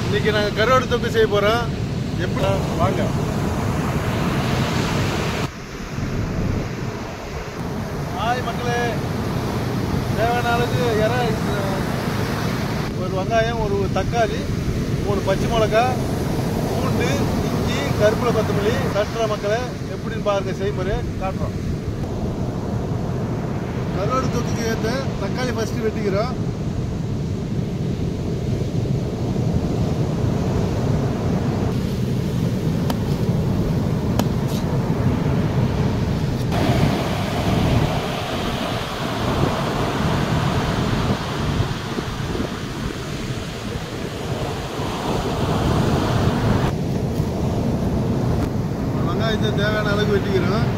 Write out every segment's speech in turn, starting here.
இன்னைக்கு நாங்கள் கருவாடு தொக்கு செய்ய போகிறோம் எப்படி வாங்க ஹாய் மக்களே தேவையான அளவுக்கு இற ஒரு வெங்காயம் ஒரு தக்காளி மூணு பச்சை மிளகா பூண்டு இஞ்சி கருப்பில் கொத்தமல்லி தட்டுற மக்களை எப்படின்னு பாருங்க செய்முறை காட்டுறோம் கருவாடு தொக்குக்கு ஏற்ற தக்காளி ஃபஸ்ட்டு வெட்டிக்கிறோம் வெங்காயத்தை தேவையான அளவுக்கு வெட்டிக்கிறோம்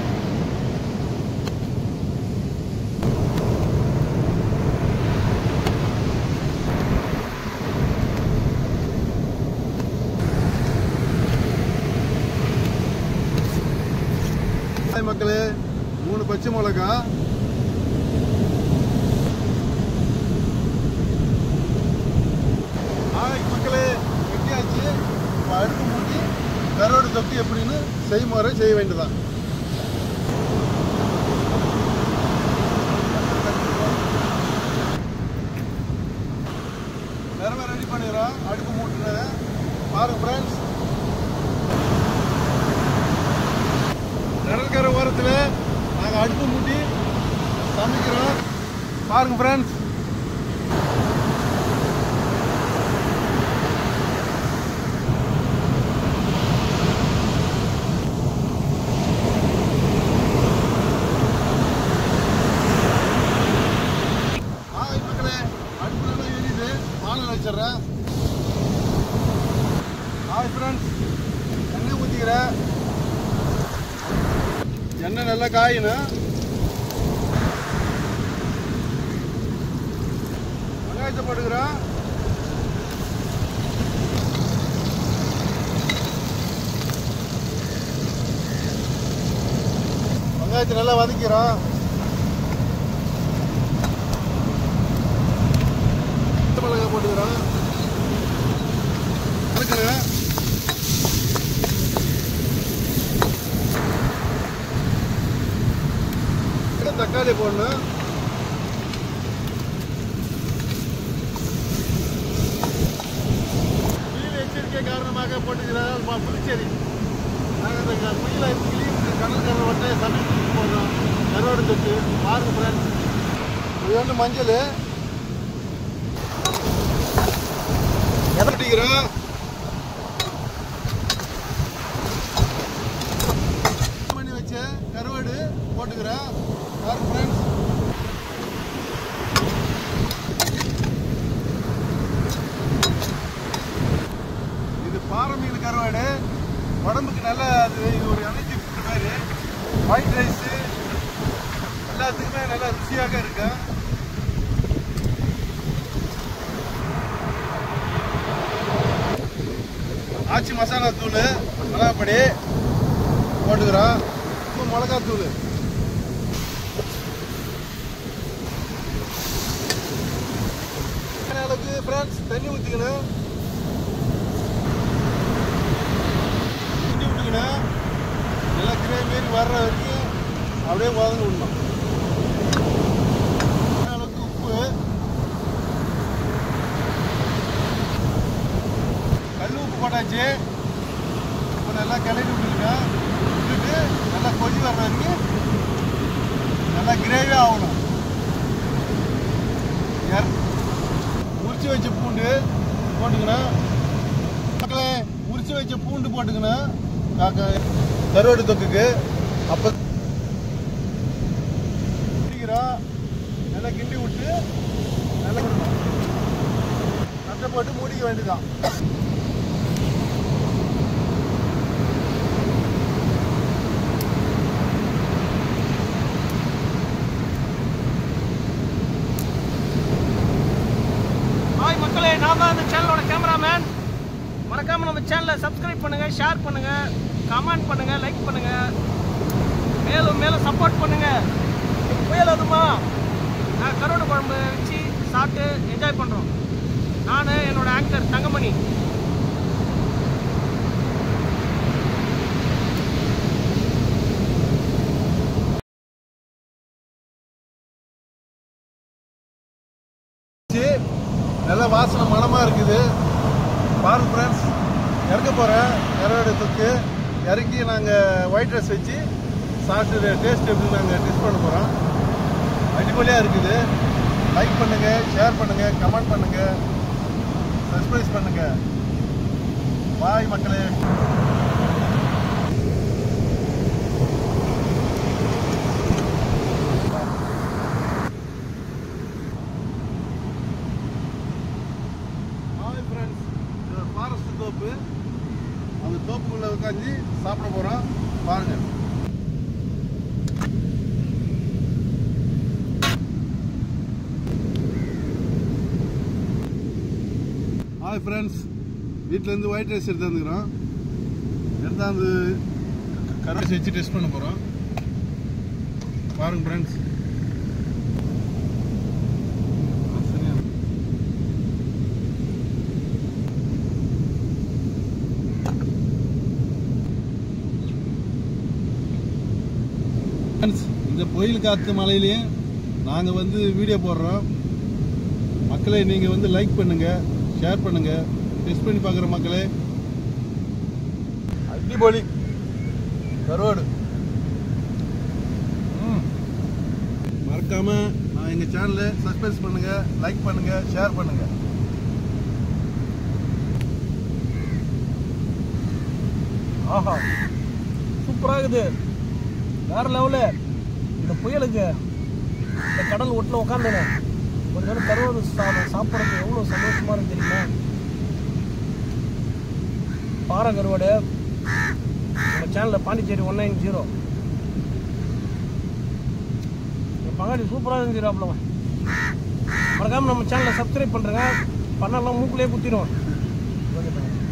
ஹாய் மக்களே மூணு பச்சை மிளகா ஹாய் மக்களே வெட்டியாச்சு இப்போ அடுப்பு மூட்டி கரோடு தொக்கு எப்படின்னு செய்முறை செய்ய வேண்டியதான் நிறமை ரெடி பண்ணிடுறோம் அடுப்பு மூட்டுனதை பாருங்க ஃப்ரெண்ட்ஸ் கடற்கரை ஓரத்தில் நாங்கள் அடுப்பு மூட்டி சமைக்கிறோம் பாருங்க ஃப்ரெண்ட்ஸ் ஹாய் மக்களே அடுப்புல எரியுது வானல் வச்சிடுறேன் ஹாய் ஃப்ரெண்ட்ஸ் எண்ணெய் ஊற்றிக்கிறேன் எண்ணெய் நல்லா காயணும் வெங்காயத்தை போட்டுக்கிறோம் வெங்காயத்தை நல்லா வதக்கிறோம் பச்சை மிளகாய் போட்டுக்கிறோம் வதக்குறேன் தக்காளி போடணும் புயல் எச்சரிக்கை காரணமாக போட்டுக்கிறார் மா- புதுச்சேரி நாங்கள் இந்த க- புயலை கிளீன் கடற்கரை வட்டை சமைச்சு போடுறோம் கருவாடு தொட்டு பாருங்க ஃப்ரெண்ட்ஸ் இது வந்து மஞ்சள் எதட்டிக்கிறோம் பண்ணி வச்ச கருவாடு போட்டுக்கிறேன் பாருங்க ஃப்ரெண்ட்ஸ் இது பாறை மீன் கருவாடு உடம்புக்கு நல்ல அது இது ஒரு எனர்ஜி ஃபுட் மாதிரி ஒயிட் ரைஸு எல்லாத்துக்குமே நல்லா ருசியாக இருக்கு ஆச்சி மசாலா தூள் மிளகாப்பொடி போட்டுக்கிறோம் இப்போ மிளகாத்தூள் அளவுக்கு ஃப்ரெண்ட்ஸ் தண்ணி ஊற்றிக்கணும் ஊற்றி விட்டுக்கணும் நல்லா கிரே மாரி வர்ற வரைக்கும் அப்படியே வதங்க விடணும் அளவுக்கு உப்பு கல் உப்பு போட்டாச்சு இப்போ நல்லா கிளறி விட்டுருங்க விட்டுட்டு நல்லா கொதி வர்ற வரைக்கும் நல்லா கிரேவி ஆகணும் எர் உரிச்சு வச்ச பூண்டு போட்டுக்கணும் மக்களே உரிச்சு வச்ச பூண்டு போட்டுக்கணும் காக்க- கருவாடு தொக்குக்கு அப்போ கிண்டிக்கிறோம் நல்லா கிண்டி விட்டு நல்லா நட்டை போட்டு மூடிக்க வேண்டியதான் ஹாய் மக்களே நான் தான் இந்த சேனலோட கேமராமேன் மறக்காம நம்ம சேனலை சப்ஸ்கிரைப் பண்ணுங்க ஷேர் பண்ணுங்க கமெண்ட் பண்ணுங்க லைக் பண்ணுங்க மேலும் மேலும் சப்போர்ட் பண்ணுங்க புயல் அதுமா நான் கருவாடு குழம்பு வச்சு சாப்பிட்டு என்ஜாய் பண்ணுறோம் நான் என்னோட ஆங்கர் தங்கமணி தண்ணி வச்சு நல்ல வாசனை மனமாக இருக்குது பாருங்க ஃப்ரெண்ட்ஸ் இறக்க போகிறேன் இறவோட தொக்கு இறக்கி நாங்கள் ஒயிட் ரைஸ் வச்சு சாப்பிட்டு டேஸ்ட் எப்படி நாங்கள் டெஸ்ட் பண்ண போகிறோம் அடிப்படையாக இருக்குது லைக் பண்ணுங்கள் ஷேர் பண்ணுங்கள் கமெண்ட் பண்ணுங்கள் சப்ஸ்கிரைப் பண்ணுங்கள் பாய் மக்களே ஹாய் ஃப்ரெண்ட்ஸ் இது ஒரு ஃபாரஸ்ட் தோப்பு அந்த தோப்புக்குள்ளே உட்காந்து சாப்பிட போகிறோம் பாருங்கள் ஹாய் ஃப்ரெண்ட்ஸ் வீட்டிலேருந்து ஒயிட் ரைஸ் எடுத்தாந்துக்கிறோம் எடுத்தாந்து கருவேஸ் வச்சு டெஸ்ட் பண்ண போகிறோம் பாருங்க ஃப்ரெண்ட்ஸ் சரியா Friends, இந்த புயல் காத்து மலையிலேயே நாங்கள் வந்து வீடியோ போடுறோம் மக்களை நீங்கள் வந்து லைக் பண்ணுங்க ஷேர் பண்ணுங்க டெஸ்ட் பண்ணி பார்க்குற மக்களே அடிபொலி கரோடு ம். மறக்காம நான் எங்கள் சேனலை சப்ஸ்கிரைப் பண்ணுங்க லைக் பண்ணுங்க ஷேர் பண்ணுங்க ஆஹா சூப்பராக இருக்குது வேற லெவலு இந்த புயலுக்கு இந்த கடல் ஒட்டில் உட்காந்துனே ஒரு நேரம் கருவாடு சாதம் சாப்பிட்றது எவ்வளோ சந்தோஷமா இருக்கு தெரியுமா பாறை கருவாடு நம்ம சேனலில் பாண்டிச்சேரி ஒன் நைன் ஜீரோ பங்காளி சூப்பராக இருந்துச்சுடாப்ல மறக்காமல் நம்ம சேனலை சப்ஸ்கிரைப் பண்ணுறேங்க பண்ணலாம் மூக்குலேயே குத்திடும் ஓகே